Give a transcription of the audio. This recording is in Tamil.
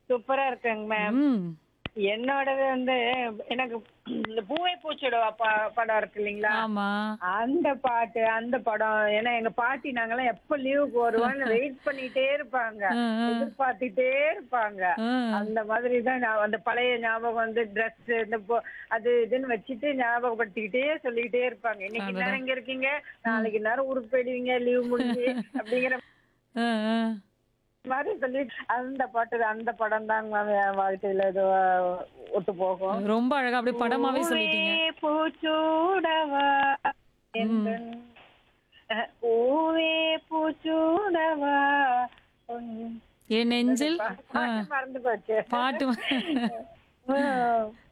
சூப்பரா இருக்குங்க மேம் ம் என்னோடது வந்து எனக்கு இந்த பூவை பூச்சோட ப- படம் இருக்கு இல்லைங்களா ஆமா அந்த பாட்டு அந்த படம் ஏன்னா எங்க பாட்டி நாங்கெல்லாம் எப்ப லீவுக்கு வருவான்னு வெயிட் பண்ணிட்டே இருப்பாங்க ஆ, ஆ. எதிர்பார்த்துட்டே இருப்பாங்க ஆ. அந்த மாதிரி தான் நான் அந்த பழைய ஞாபகம் வந்து ட்ரெஸ் இந்த பொ- அது இதுன்னு வச்சுட்டு ஞாபகப்படுத்திக்கிட்டே சொல்லிக்கிட்டே இருப்பாங்க இன்னைக்கு நேரம் இங்க இருக்கீங்க நாளைக்கு நேரம் ஊருக்கு போயிடுவீங்க லீவ் முடிஞ்சு அப்படிங்கிற ஆ, ஆ. மாதிரி சொல்லி அந்த பாட்டு அந்த படம் தாங்க என் வாழ்க்கையில இது ஒத்து போகும் ரொம்ப அழகா அப்படியே படமாவே சொல்லிட்டீங்க பூவே பூச்சூடவா எந்தன் அஹ், பூவே பூச்சூடவா உன் என் நெஞ்சில் ஆ, பாட்டு மறந்து போச்சு பாட்டு ஆஹ்,